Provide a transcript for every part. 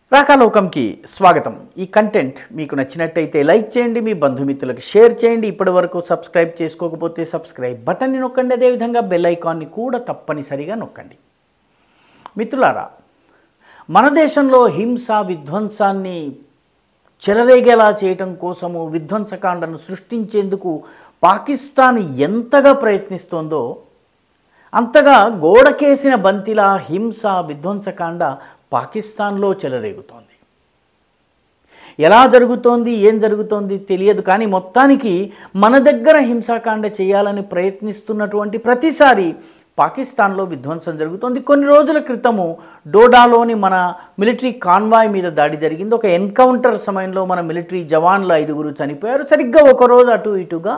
రాకాలోకంకి స్వాగతం ఈ కంటెంట్ మీకు నచ్చినట్టయితే లైక్ చేయండి మీ బంధుమిత్రులకు షేర్ చేయండి ఇప్పటి వరకు సబ్స్క్రైబ్ చేసుకోకపోతే సబ్స్క్రైబ్ బటన్ని నొక్కండి అదేవిధంగా బెల్ ఐకాన్ని కూడా తప్పనిసరిగా నొక్కండి మిత్రులారా మన దేశంలో హింస విధ్వంసాన్ని చెలరేగేలా చేయటం కోసము విధ్వంసకాండను సృష్టించేందుకు పాకిస్తాన్ ఎంతగా ప్రయత్నిస్తోందో అంతగా గోడకేసిన బంతిలా హింస విధ్వంసకాండ పాకిస్తాన్లో చెలరేగుతోంది ఎలా జరుగుతోంది ఏం జరుగుతోంది తెలియదు కానీ మొత్తానికి మన దగ్గర హింసాకాండ చేయాలని ప్రయత్నిస్తున్నటువంటి ప్రతిసారి పాకిస్తాన్లో విధ్వంసం జరుగుతోంది కొన్ని రోజుల క్రితము డోడాలోని మన మిలిటరీ కాన్వాయ్ మీద దాడి జరిగింది ఒక ఎన్కౌంటర్ సమయంలో మన మిలిటరీ జవాన్లు ఐదుగురు చనిపోయారు సరిగ్గా ఒకరోజు అటు ఇటుగా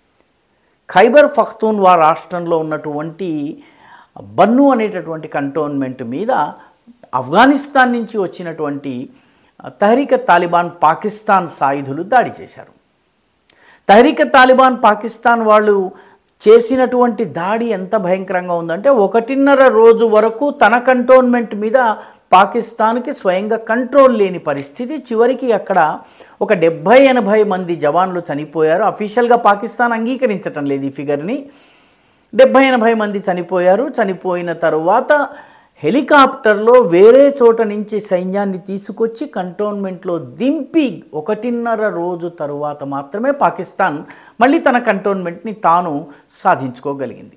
ఖైబర్ పఖ్తూన్వా రాష్ట్రంలో ఉన్నటువంటి బన్ను అనేటటువంటి కంటోన్మెంట్ మీద ఆఫ్ఘనిస్తాన్ నుంచి వచ్చినటువంటి తహరీక తాలిబాన్ పాకిస్తాన్ సాయుధులు దాడి చేశారు తహరీక తాలిబాన్ పాకిస్తాన్ వాళ్ళు చేసినటువంటి దాడి ఎంత భయంకరంగా ఉందంటే ఒకటిన్నర రోజు వరకు తన కంటోన్మెంట్ మీద పాకిస్తాన్కి స్వయంగా కంట్రోల్ లేని పరిస్థితి చివరికి అక్కడ ఒక డెబ్భై ఎనభై మంది జవాన్లు చనిపోయారు అఫీషియల్గా పాకిస్తాన్ అంగీకరించటం లేదు ఈ ఫిగర్ని డెబ్భై ఎనభై మంది చనిపోయారు చనిపోయిన తరువాత హెలికాప్టర్లో వేరే చోట నుంచి సైన్యాన్ని తీసుకొచ్చి కంటోన్మెంట్లో దింపి ఒకటిన్నర రోజు తరువాత మాత్రమే పాకిస్తాన్ మళ్ళీ తన కంటోన్మెంట్ని తాను సాధించుకోగలిగింది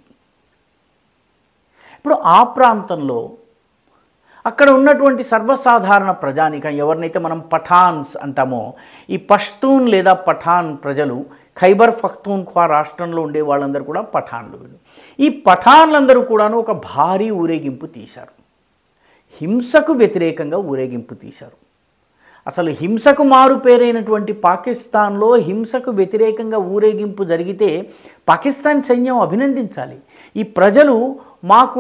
ఇప్పుడు ఆ ప్రాంతంలో అక్కడ ఉన్నటువంటి సర్వసాధారణ ప్రజానికం ఎవరినైతే మనం పఠాన్స్ అంటామో ఈ పష్తూన్ లేదా పఠాన్ ప్రజలు ఖైబర్ పఖ్తూన్ఖ్వా రాష్ట్రంలో ఉండే వాళ్ళందరూ కూడా పఠాన్లు వీళ్ళు ఈ పఠాన్లందరూ కూడాను ఒక భారీ ఊరేగింపు తీశారు హింసకు వ్యతిరేకంగా ఊరేగింపు తీశారు అసలు హింసకు మారు పేరైనటువంటి పాకిస్తాన్లో హింసకు వ్యతిరేకంగా ఊరేగింపు జరిగితే పాకిస్తాన్ సైన్యం అభినందించాలి ఈ ప్రజలు మాకు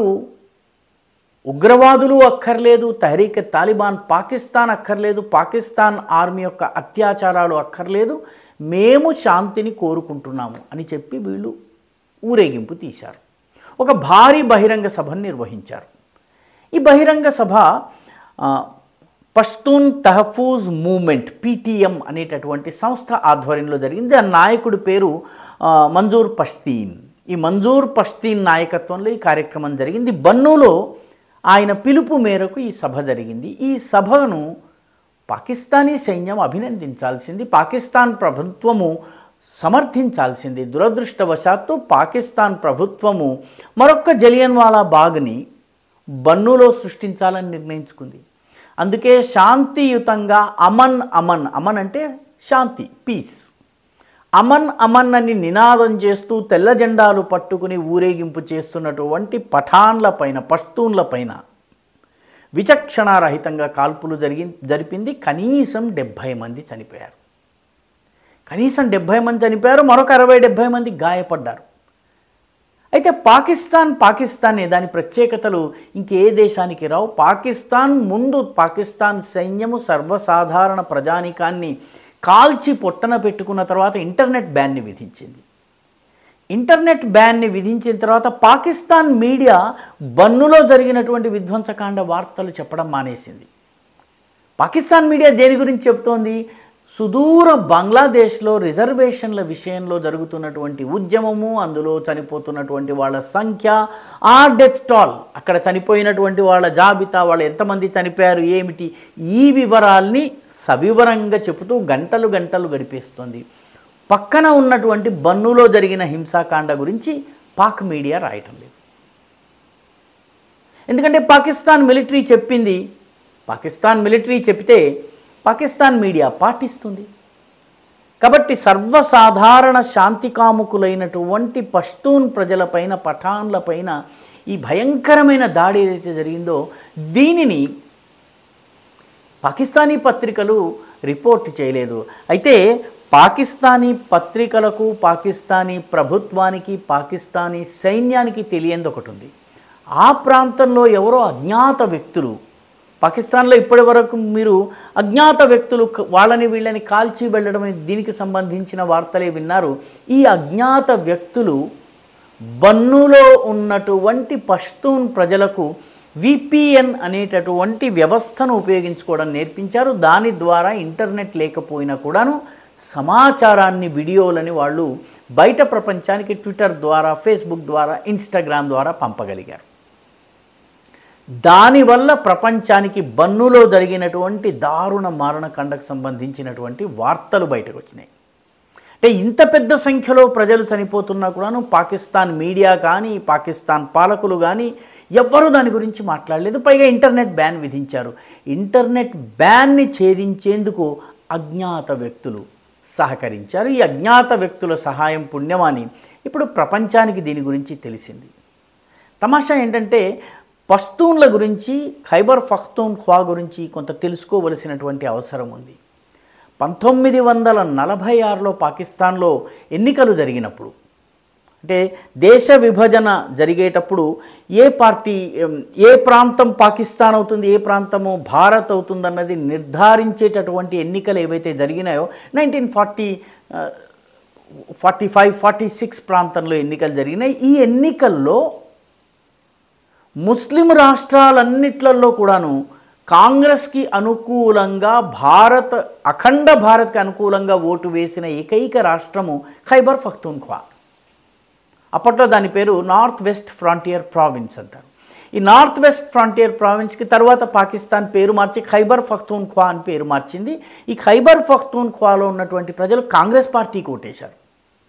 ఉగ్రవాదులు అక్కర్లేదు తహరీక్ తాలిబాన్ పాకిస్తాన్ అక్కర్లేదు పాకిస్తాన్ ఆర్మీ యొక్క అత్యాచారాలు అక్కర్లేదు మేము శాంతిని కోరుకుంటున్నాము అని చెప్పి వీళ్ళు ఊరేగింపు తీశారు ఒక భారీ బహిరంగ సభను నిర్వహించారు ఈ బహిరంగ సభ ఆ, పష్తూన్ తహఫూజ్ మూమెంట్ పీటీఎం అనేటటువంటి సంస్థ ఆధ్వర్యంలో జరిగింది ఆ నాయకుడి పేరు ఆ, మంజూర్ పష్తీన్ ఈ మంజూర్ పష్తీన్ నాయకత్వంలో ఈ కార్యక్రమం జరిగింది బన్నూలో ఆయన పిలుపు మేరకు ఈ సభ జరిగింది ఈ సభను పాకిస్తానీ సైన్యం అభినందించాల్సింది పాకిస్తాన్ ప్రభుత్వము సమర్థించాల్సింది దురదృష్టవశాత్తు పాకిస్తాన్ ప్రభుత్వము మరొక్క జలియన్వాలా బాగ్ని బన్నులో సృష్టించాలని నిర్ణయించుకుంది అందుకే శాంతియుతంగా అమన్ అమన్ అమన్ అంటే శాంతి పీస్ అమన్ అమన్ అని నినాదం చేస్తూ తెల్ల జెండాలు పట్టుకుని ఊరేగింపు చేస్తున్నటువంటి పఠాన్ల పైన పష్తూన్ల పైన విచక్షణారహితంగా కాల్పులు జరిగి జరిపింది కనీసం డెబ్భై మంది చనిపోయారు కనీసం డెబ్భై మంది చనిపోయారు మరొక అరవై డెబ్భై మంది గాయపడ్డారు అయితే పాకిస్తాన్ పాకిస్తానే దాని ప్రత్యేకతలు ఇంకే దేశానికి రావు పాకిస్తాన్ ముందు పాకిస్తాన్ సైన్యము సర్వసాధారణ ప్రజానికాన్ని కాల్చి పొట్టన పెట్టుకున్న తర్వాత ఇంటర్నెట్ బ్యాన్ని విధించింది ఇంటర్నెట్ బ్యాన్ని విధించిన తర్వాత పాకిస్తాన్ మీడియా బన్నులో జరిగినటువంటి విధ్వంసకాండ వార్తలు చెప్పడం మానేసింది పాకిస్తాన్ మీడియా దేని గురించి చెప్తోంది సుదూర బంగ్లాదేశ్లో రిజర్వేషన్ల విషయంలో జరుగుతున్నటువంటి ఉద్యమము అందులో చనిపోతున్నటువంటి వాళ్ళ సంఖ్య ఆ డెత్ టాల్ అక్కడ చనిపోయినటువంటి వాళ్ళ జాబితా వాళ్ళు ఎంతమంది చనిపోయారు ఏమిటి ఈ వివరాల్ని సవివరంగా చెబుతూ గంటలు గంటలు గడిపేస్తుంది పక్కన ఉన్నటువంటి బన్నులో జరిగిన హింసాకాండ గురించి పాక్ మీడియా రాయటం లేదు ఎందుకంటే పాకిస్తాన్ మిలిటరీ చెప్పింది పాకిస్తాన్ మిలిటరీ చెప్తే పాకిస్తాన్ మీడియా పాటిస్తుంది కాబట్టి సర్వసాధారణ శాంతికాముకులైనటువంటి పష్తూన్ ప్రజలపైన పఠాన్లపైన ఈ భయంకరమైన దాడి ఏదైతే జరిగిందో దీనిని పాకిస్తానీ పత్రికలు రిపోర్ట్ చేయలేదు అయితే పాకిస్తానీ పత్రికలకు పాకిస్తానీ ప్రభుత్వానికి పాకిస్తానీ సైన్యానికి తెలియంది ఒకటి ఉంది ఆ ప్రాంతంలో ఎవరో అజ్ఞాత వ్యక్తులు పాకిస్తాన్లో ఇప్పటి వరకు మీరు అజ్ఞాత వ్యక్తులు క- వాళ్ళని వీళ్ళని కాల్చి వెళ్ళడం అనే దీనికి సంబంధించిన వార్తలే విన్నారు ఈ అజ్ఞాత వ్యక్తులు బన్నులో ఉన్నటువంటి పష్తూన్ ప్రజలకు విపిఎన్ అనేటటువంటి వ్యవస్థను ఉపయోగించుకోవడం నేర్పించారు దాని ద్వారా ఇంటర్నెట్ లేకపోయినా కూడాను సమాచారాన్ని వీడియోలని వాళ్ళు బయట ప్రపంచానికి ట్విట్టర్ ద్వారా ఫేస్బుక్ ద్వారా ఇన్స్టాగ్రామ్ ద్వారా పంపగలిగారు దానివల్ల ప్రపంచానికి బన్నులో జరిగినటువంటి దారుణ మారణకాండకు సంబంధించినటువంటి వార్తలు బయటకు వచ్చినాయి అంటే ఇంత పెద్ద సంఖ్యలో ప్రజలు చనిపోతున్నా కూడాను పాకిస్తాన్ మీడియా కానీ పాకిస్తాన్ పాలకులు కానీ ఎవ్వరూ దాని గురించి మాట్లాడలేదు పైగా ఇంటర్నెట్ బ్యాన్ విధించారు ఇంటర్నెట్ బ్యాన్ని ఛేదించేందుకు అజ్ఞాత వ్యక్తులు సహకరించారు ఈ అజ్ఞాత వ్యక్తుల సహాయం పుణ్యమాని ఇప్పుడు ప్రపంచానికి దీని గురించి తెలిసింది తమాషా ఏంటంటే పస్తూన్ల గురించి ఖైబర్ పఖ్తూన్ ఖ్వా గురించి కొంత తెలుసుకోవలసినటువంటి అవసరం ఉంది పంతొమ్మిది వందల నలభై ఆరులో పాకిస్తాన్లో ఎన్నికలు జరిగినప్పుడు అంటే దేశ విభజన జరిగేటప్పుడు ఏ పార్టీ ఎం, ఏ ప్రాంతం పాకిస్తాన్ అవుతుంది ఏ ప్రాంతము భారత్ అవుతుందన్నది నిర్ధారించేటటువంటి ఎన్నికలు ఏవైతే జరిగినాయో nineteen forty forty five forty six ప్రాంతంలో ఎన్నికలు జరిగినాయి ఈ ఎన్నికల్లో ముస్లిం రాష్ట్రాలన్నిట్లలో కూడాను కాంగ్రెస్కి అనుకూలంగా భారత్ అఖండ భారత్కి అనుకూలంగా ఓటు వేసిన ఏకైక రాష్ట్రము ఖైబర్ పఖ్తూన్ఖ్వా అప్పట్లో దాని పేరు నార్త్ వెస్ట్ ఫ్రాంటియర్ ప్రావిన్స్ అంటారు ఈ నార్త్ వెస్ట్ ఫ్రాంటియర్ ప్రావిన్స్కి తర్వాత పాకిస్తాన్ పేరు మార్చి ఖైబర్ పఖ్తూన్ఖ్వా అని పేరు మార్చింది ఈ ఖైబర్ పఖ్తూన్ఖ్వాలో ఉన్నటువంటి ప్రజలు కాంగ్రెస్ పార్టీకి ఓటేశారు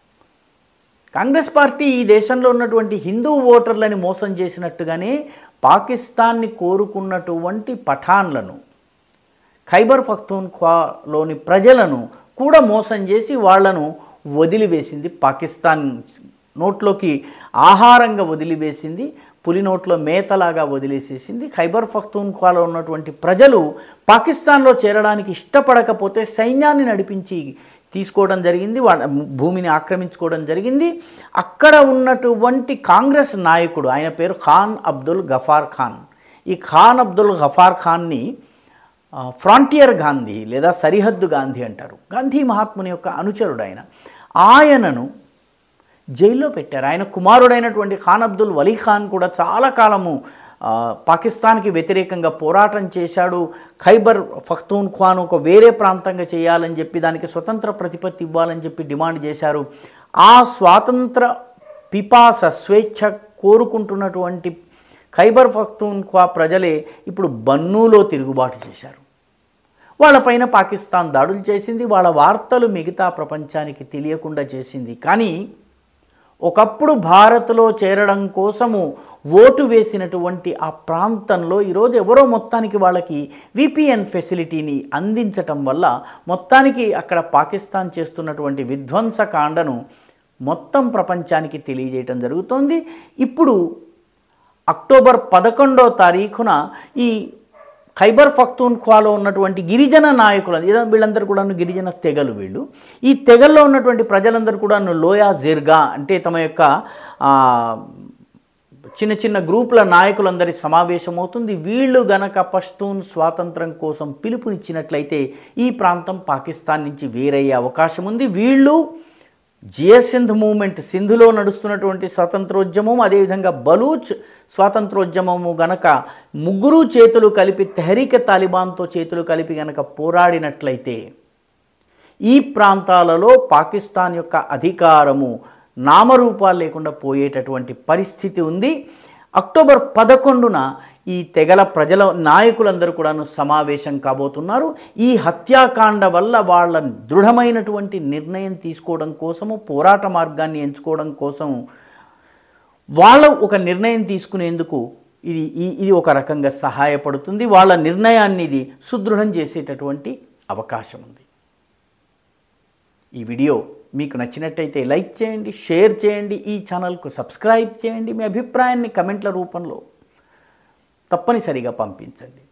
కాంగ్రెస్ పార్టీ ఈ దేశంలో ఉన్నటువంటి హిందూ ఓటర్లని మోసం చేసినట్టుగానే పాకిస్తాన్ని కోరుకున్నటువంటి పఠాన్లను ఖైబర్ పఖ్తూన్ఖ్వాలోని ప్రజలను కూడా మోసం చేసి వాళ్లను వదిలివేసింది పాకిస్తాన్ నోట్లోకి ఆహారంగా వదిలివేసింది పులి నోట్లో మేతలాగా వదిలేసేసింది ఖైబర్ పఖ్తూన్ఖ్వాలో ఉన్నటువంటి ప్రజలు పాకిస్తాన్లో చేరడానికి ఇష్టపడకపోతే సైన్యాన్ని నడిపించి తీసుకోవడం జరిగింది వాళ్ళ భూమిని ఆక్రమించుకోవడం జరిగింది అక్కడ ఉన్నటువంటి కాంగ్రెస్ నాయకుడు ఆయన పేరు ఖాన్ అబ్దుల్ గఫార్ ఖాన్ ఈ ఖాన్ అబ్దుల్ గఫార్ ఖాన్ని ఆ, ఫ్రాంటియర్ గాంధీ లేదా సరిహద్దు గాంధీ అంటారు గాంధీ మహాత్ముని యొక్క అనుచరుడు ఆయన ఆయనను జైల్లో పెట్టారు ఆయన కుమారుడైనటువంటి ఖాన్ అబ్దుల్ వలీ ఖాన్ కూడా చాలా కాలము ఆ, పాకిస్తాన్కి వ్యతిరేకంగా పోరాటం చేశాడు ఖైబర్ పఖ్తూన్ఖ్వాను ఒక వేరే ప్రాంతంగా చేయాలని చెప్పి దానికి స్వతంత్ర ప్రతిపత్తి ఇవ్వాలని చెప్పి డిమాండ్ చేశారు ఆ స్వాతంత్ర పిపాస స్వేచ్ఛ కోరుకుంటున్నటువంటి ఖైబర్ పఖ్తూన్ఖ్వా ప్రజలే ఇప్పుడు బన్నూలో తిరుగుబాటు చేశారు వాళ్ళపైన పాకిస్తాన్ దాడులు చేసింది వాళ్ళ వార్తలు మిగతా ప్రపంచానికి తెలియకుండా చేసింది కానీ ఒకప్పుడు భారత్లో చేరడం కోసము ఓటు వేసినటువంటి ఆ ప్రాంతంలో ఈరోజు ఎవరో మొత్తానికి వాళ్ళకి విపిఎన్ ఫెసిలిటీని అందించటం వల్ల మొత్తానికి అక్కడ పాకిస్తాన్ చేస్తున్నటువంటి విధ్వంసకాండను మొత్తం ప్రపంచానికి తెలియజేయటం జరుగుతోంది ఇప్పుడు అక్టోబర్ పదకొండో తారీఖున ఈ ఖైబర్ పఖ్తూన్ఖ్వాలో ఉన్నటువంటి గిరిజన నాయకులు ఇద- వీళ్ళందరూ కూడా గిరిజన తెగలు వీళ్ళు ఈ తెగల్లో ఉన్నటువంటి ప్రజలందరూ కూడా లోయా జిర్గా అంటే తమ యొక్క ఆ, చిన్న చిన్న గ్రూపుల నాయకులందరి సమావేశం అవుతుంది వీళ్ళు గనక పష్తూన్ స్వాతంత్రం కోసం పిలుపునిచ్చినట్లయితే ఈ ప్రాంతం పాకిస్తాన్ నుంచి వేరయ్యే అవకాశం ఉంది వీళ్ళు జియసింధ్ మూమెంట్ సింధులో నడుస్తున్నటువంటి స్వాతంత్రోద్యమం అదేవిధంగా బలూచ్ స్వాతంత్రోద్యమము గనక ముగ్గురు చేతులు కలిపి తెహరీక తాలిబాన్తో చేతులు కలిపి గనక పోరాడినట్లయితే ఈ ప్రాంతాలలో పాకిస్తాన్ యొక్క అధికారము నామరూపాలు లేకుండా పోయేటటువంటి పరిస్థితి ఉంది అక్టోబర్ పదకొండున ఈ తెగల ప్రజల నాయకులందరూ కూడాను సమావేశం కాబోతున్నారు ఈ హత్యాకాండ వల్ల వాళ్ళ దృఢమైనటువంటి నిర్ణయం తీసుకోవడం కోసము పోరాట మార్గాన్ని ఎంచుకోవడం కోసం వాళ్ళ ఒక నిర్ణయం తీసుకునేందుకు ఇది ఈ- ఇది ఒక రకంగా సహాయపడుతుంది వాళ్ళ నిర్ణయాన్ని ఇది సుదృఢం చేసేటటువంటి అవకాశం ఉంది ఈ వీడియో మీకు నచ్చినట్టయితే లైక్ చేయండి షేర్ చేయండి ఈ ఛానల్కు సబ్స్క్రైబ్ చేయండి మీ అభిప్రాయాన్ని కమెంట్ల రూపంలో తప్పనిసరిగా పంపించండి